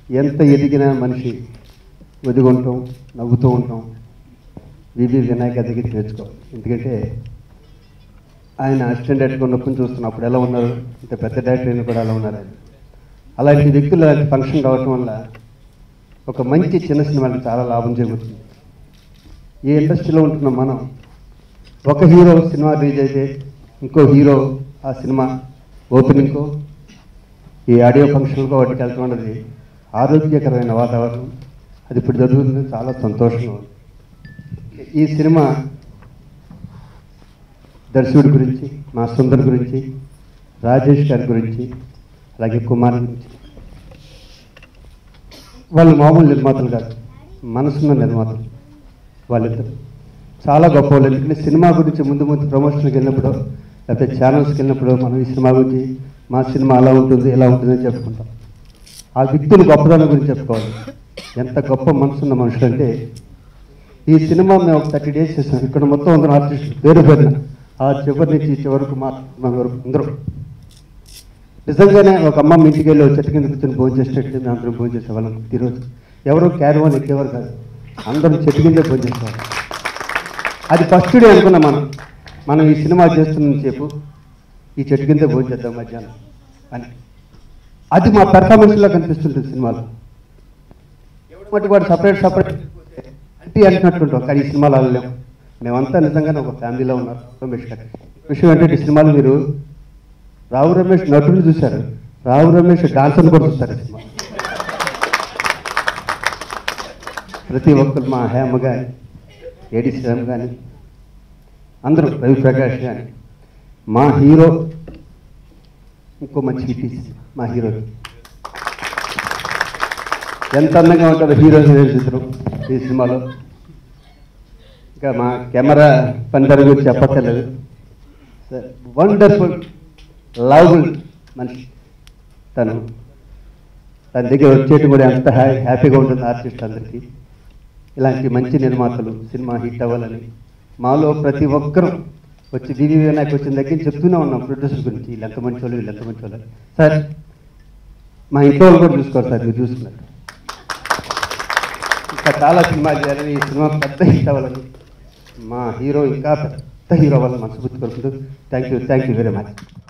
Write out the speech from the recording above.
ఎంత ఎదిగిన మనిషి ఒదిగుంటాం నవ్వుతూ ఉంటాం వివి వినాయక దగ్గర నేర్చుకోవాలి ఎందుకంటే ఆయన అసిస్టెంట్ డైరెక్టర్ ఉన్నప్పుడు చూస్తున్నాం అప్పుడు ఎలా ఉన్నారు ఇంత పెద్ద డైరెక్టర్ అయినా కూడా ఎలా ఉన్నారు ఆయన అలాంటి వ్యక్తులు అలాంటి ఫంక్షన్ రావటం వల్ల ఒక మంచి చిన్న సినిమాకి చాలా లాభం చేకూరుతుంది ఈ ఇండస్ట్రీలో ఉంటున్న మనం ఒక హీరో సినిమా రిలీజ్ అయితే ఇంకో హీరో ఆ సినిమా ఓపెనింగ్కో ఈ ఆడియో ఫంక్షన్కో వాటికి వెళ్తాం అన్నది ఆరోగ్యకరమైన వాతావరణం అది ఇప్పుడు జరుగుతుంది చాలా సంతోషంగా ఉంది ఈ సినిమా దర్శకుడి గురించి మా సుందర్ గురించి రాజేష్ గారి గురించి అలాగే కుమార్ గురించి వాళ్ళు మామూలు నిర్మాతలు కాదు మనసున్న నిర్మాతలు వాళ్ళిద్దరు చాలా గొప్ప వాళ్ళు ఎందుకంటే సినిమా గురించి ముందు ముందు ప్రమోషన్కి వెళ్ళినప్పుడు లేకపోతే ఛానల్స్కి వెళ్ళినప్పుడు మనం ఈ సినిమా గురించి మా సినిమా అలా ఉంటుంది ఇలా ఉంటుంది అని చెప్పుకుంటాం ఆ వ్యక్తులు గొప్పదనం గురించి చెప్పుకోవాలి ఎంత గొప్ప మనసున్న మనుషులు అంటే ఈ సినిమా మేము ఒక థర్టీ డేస్ చేసాం ఇక్కడ మొత్తం అందరం ఆర్టిస్టులు పేరు పేరున ఆ చివరి నుంచి ఈ చివరకు మా మా వరకు అందరూ నిజంగానే ఒక అమ్మ మీ ఇంటికి వెళ్ళి ఒక చెట్టు కింద కూర్చొని భోజనం చేసేటట్టు మేము అందరం భోజనం చేసేవాళ్ళం ఈరోజు ఎవరు క్యారవాన్ ఎక్కేవారు కాదు అందరం చెట్టు కిందే భోజనం చేసేవాళ్ళం అది ఫస్ట్ డే అనుకున్నాం మనం మనం ఈ సినిమా చేస్తున్న సేపు ఈ చెట్టు కిందే భోజనం చేద్దాం మధ్యాహ్నం అని అది మా పెర్ఫార్మెన్స్లో కనిపిస్తుంటుంది సినిమాలో మట్టి వాడు సపరేట్ సపరేట్ అంటే అంటున్నట్టుంటాం కానీ ఈ సినిమాలో వెళ్ళలేము మేమంతా నిజంగానే ఒక ఫ్యామిలీలో ఉన్నారు రమేష్ గారు విషయం ఏంటంటే ఈ సినిమాలో మీరు రావు రమేష్ నటుని చూశారు రావు రమేష్ డాన్సర్ని కూడా చూస్తారు ఈ సినిమా ప్రతి ఒక్కరు మా హేమ కానీ ఏడి శ్రీరామ్ కానీ అందరూ రవి ప్రకాష్ కానీ మా హీరో ఇంకో మంచి హిట్ మా హీరో ఎంత అందంగా ఉంటారో హీరో హీరోయిన్ చిత్రం ఈ సినిమాలో ఇంకా మా కెమెరా పనిదారి గురించి చెప్పక్కర్లేదు వండర్ఫుల్ లవ్ఫుల్ మనిషి తను తన దగ్గర వచ్చేటి కూడా ఎంత హ్యా హ్యాపీగా ఉంటుంది ఆర్టిస్ట్ అందరికీ ఇలాంటి మంచి నిర్మాతలు సినిమా హిట్ అవ్వాలని మాలో ప్రతి ఒక్కరూ వచ్చి వివి వినాయక్ వచ్చిన దగ్గర నుంచి చెప్తూనే ఉన్నాం ప్రొడ్యూసర్ గురించి వీళ్ళు ఎంత మంచి వాళ్ళు వీళ్ళు ఎంత మంచి వాళ్ళు సార్ మా ఇంట్లో వాళ్ళు కూడా చూసుకోరు సార్ మీరు చూస్తున్నారు ఇంకా చాలా సినిమాలు చేయాలని ఈ సినిమా పెద్ద హిట్ అవ్వాలని మా హీరో ఇంకా పెద్ద హీరో వాళ్ళని మనస్ఫూర్తి కోరుకుంటూ thank you thank you very much